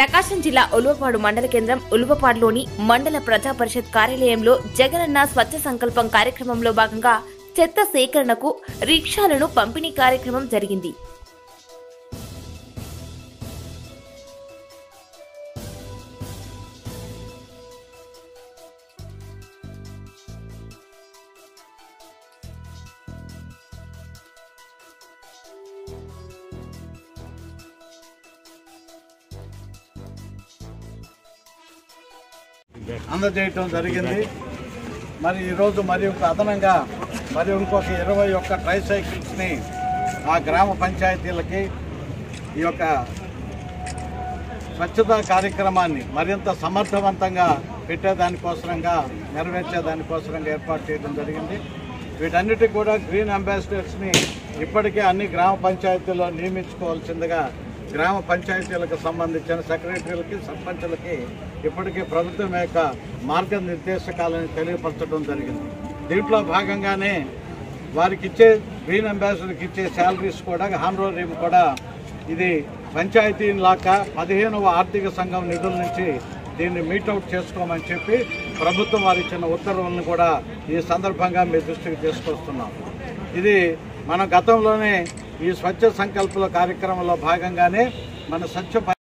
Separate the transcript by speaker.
Speaker 1: ప్రకాశం జిల్లా ఉలువపాడు మండల కేంద్రం ఉలువపాడులోని మండల ప్రజా పరిషత్ కార్యాలయంలో జగనన్న స్వచ్ఛ సంకల్పం కార్యక్రమంలో భాగంగా చెత్త సేకరణకు రిక్షాలను పంపిణీ కార్యక్రమం జరిగింది
Speaker 2: అందజేయటం జరిగింది మరి ఈరోజు మరి ఒక అదనంగా మరి ఇంకొక ఇరవై ఒక్క ట్రైసైకిల్స్ని ఆ గ్రామ పంచాయతీలకి ఈ యొక్క స్వచ్ఛతా కార్యక్రమాన్ని మరింత సమర్థవంతంగా పెట్టేదానికోసరంగా నెరవేర్చేదానికోసరంగా ఏర్పాటు చేయడం జరిగింది వీటన్నిటికి కూడా గ్రీన్ అంబాసిడర్స్ని ఇప్పటికే అన్ని గ్రామ పంచాయతీల్లో నియమించుకోవాల్సిందిగా గ్రామ పంచాయతీలకు సంబంధించిన సెక్రటరీలకి సర్పంచులకి ఇప్పటికే ప్రభుత్వం యొక్క మార్గనిర్దేశకాలను తెలియపరచడం జరిగింది దీంట్లో భాగంగానే వారికి ఇచ్చే గ్రీన్ అంబాసిడర్కి ఇచ్చే శాలరీస్ కూడా హానరోరియం కూడా ఇది పంచాయతీ లాక పదిహేనవ ఆర్థిక సంఘం నిధుల నుంచి దీన్ని మీటౌట్ చేసుకోమని చెప్పి ప్రభుత్వం వారు ఇచ్చిన ఉత్తర్వులను కూడా ఈ సందర్భంగా మీ దృష్టికి తీసుకొస్తున్నాం ఇది మన గతంలోనే ఈ స్వచ్ఛ సంకల్పల కార్యక్రమంలో భాగంగానే మన స్వచ్ఛ